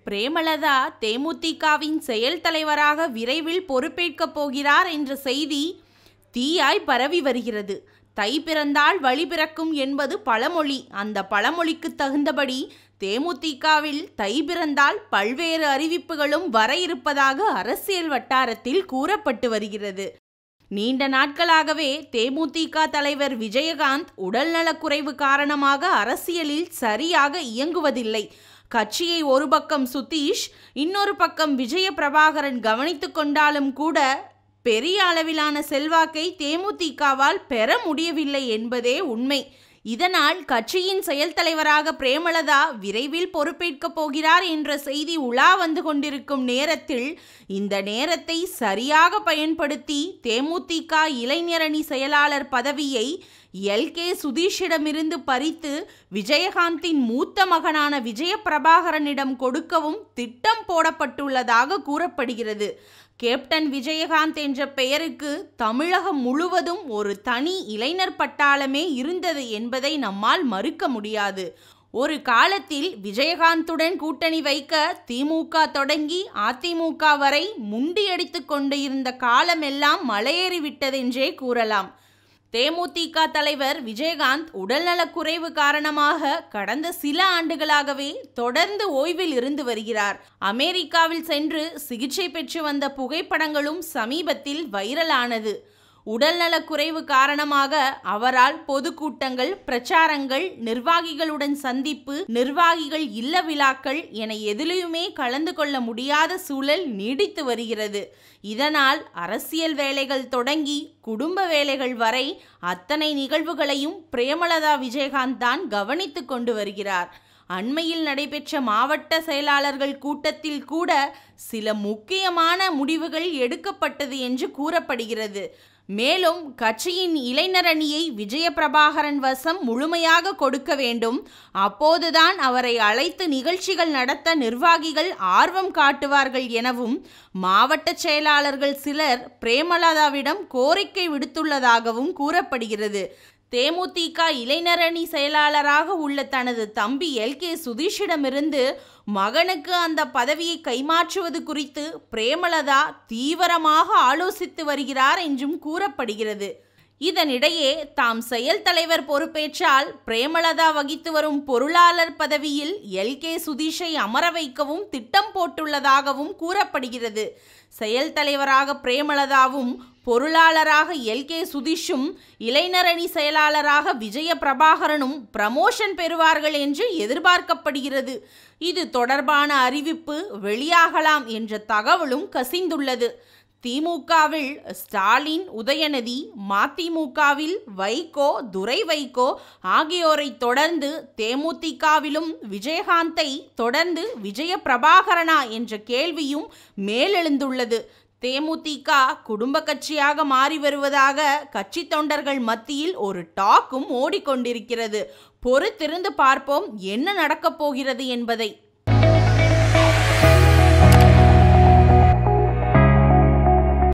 பிரேமலதா தேமுதிகவின் செயல் தலைவராக விரைவில் பொறுப்பேற்கப் போகிறார் என்ற செய்தி தீயாய் பரவி வருகிறது தை பிறந்தால் வழி பிறக்கும் என்பது பழமொழி அந்த பழமொழிக்கு தகுந்தபடி தேமுதிகவில் தை பிறந்தால் பல்வேறு அறிவிப்புகளும் வர இருப்பதாக அரசியல் வட்டாரத்தில் கூறப்பட்டு வருகிறது நீண்ட நாட்களாகவே தேமுதிக தலைவர் விஜயகாந்த் உடல்நலக்குறைவு காரணமாக அரசியலில் சரியாக இயங்குவதில்லை கட்சியை ஒரு பக்கம் சுதீஷ் இன்னொரு பக்கம் விஜய பிரபாகரன் கவனித்து கொண்டாலும் கூட பெரிய அளவிலான செல்வாக்கை தேமுதிகவால் பெற முடியவில்லை என்பதே உண்மை இதனால் கட்சியின் செயல் தலைவராக பிரேமலதா விரைவில் பொறுப்பேற்கப் போகிறார் என்ற செய்தி உலா வந்து கொண்டிருக்கும் நேரத்தில் இந்த நேரத்தை சரியாக பயன்படுத்தி தேமுதிக இளைஞரணி செயலாளர் பதவியை எல் கே சுதீஷிடமிருந்து பறித்து விஜயகாந்தின் மூத்த மகனான விஜய பிரபாகரனிடம் கொடுக்கவும் திட்டம் போடப்பட்டுள்ளதாக கூறப்படுகிறது கேப்டன் விஜயகாந்த் என்ற பெயருக்கு தமிழகம் முழுவதும் ஒரு தனி இளைஞர் பட்டாளமே இருந்தது என்பதை நம்மால் மறுக்க முடியாது ஒரு காலத்தில் விஜயகாந்துடன் கூட்டணி வைக்க திமுக தொடங்கி அதிமுக வரை முண்டியடித்து கொண்டு இருந்த காலமெல்லாம் மலையேறிவிட்டதென்றே கூறலாம் தேமுதிக தலைவர் விஜயகாந்த் உடல்நலக்குறைவு காரணமாக கடந்த சில ஆண்டுகளாகவே தொடர்ந்து ஓய்வில் இருந்து வருகிறார் அமெரிக்காவில் சென்று சிகிச்சை பெற்று வந்த புகைப்படங்களும் சமீபத்தில் வைரலானது உடல்நலக்குறைவு காரணமாக அவரால் பொதுக்கூட்டங்கள் பிரச்சாரங்கள் நிர்வாகிகளுடன் சந்திப்பு நிர்வாகிகள் இல்ல விழாக்கள் என எதிலையுமே கலந்து கொள்ள முடியாத சூழல் நீடித்து வருகிறது இதனால் அரசியல் வேலைகள் தொடங்கி குடும்ப வேலைகள் வரை அத்தனை நிகழ்வுகளையும் பிரேமலதா விஜயகாந்த் தான் கவனித்து கொண்டு வருகிறார் அண்மையில் நடைபெற்ற மாவட்ட செயலாளர்கள் கூட்டத்தில் கூட சில முக்கியமான முடிவுகள் எடுக்கப்பட்டது என்று கூறப்படுகிறது மேலும் கட்சியின் இளைஞரணியை விஜயபிரபாகரன் வசம் முழுமையாக கொடுக்க வேண்டும் அப்போதுதான் அவரை அழைத்து நிகழ்ச்சிகள் நடத்த நிர்வாகிகள் ஆர்வம் காட்டுவார்கள் எனவும் மாவட்ட செயலாளர்கள் சிலர் பிரேமலதாவிடம் கோரிக்கை விடுத்துள்ளதாகவும் கூறப்படுகிறது தேமுதிக இளைஞரணி செயலாளராக உள்ள தனது தம்பி எல் கே சுதீஷிடமிருந்து மகனுக்கு அந்த பதவியை கைமாற்றுவது குறித்து பிரேமலதா தீவிரமாக ஆலோசித்து வருகிறார் என்றும் கூறப்படுகிறது இதனிடையே தாம் செயல் தலைவர் பொறுப்பேற்றால் பிரேமலதா வகித்து வரும் பொருளாளர் பதவியில் எல் கே சுதீஷை அமர வைக்கவும் திட்டம் போட்டுள்ளதாகவும் கூறப்படுகிறது செயல் தலைவராக பிரேமலதாவும் பொருளாளராக எல் கே சுதீஷும் இளைஞரணி செயலாளராக விஜய பிரபாகரனும் பிரமோஷன் பெறுவார்கள் என்று எதிர்பார்க்கப்படுகிறது இது தொடர்பான அறிவிப்பு வெளியாகலாம் என்ற தகவலும் கசிந்துள்ளது திமுகவில் ஸ்டாலின் உதயநிதி மதிமுகவில் வைகோ துரை வைகோ ஆகியோரை தொடர்ந்து தேமுதிகவிலும் விஜயகாந்தை தொடர்ந்து விஜய பிரபாகரனா என்ற கேள்வியும் மேலெழுந்துள்ளது தேமுதிக குடும்ப கட்சியாக மாறி வருவதாக கட்சி தொண்டர்கள் மத்தியில் ஒரு டாக்கும் ஓடிக்கொண்டிருக்கிறது பொறுத்திருந்து பார்ப்போம் என்ன நடக்கப் போகிறது என்பதை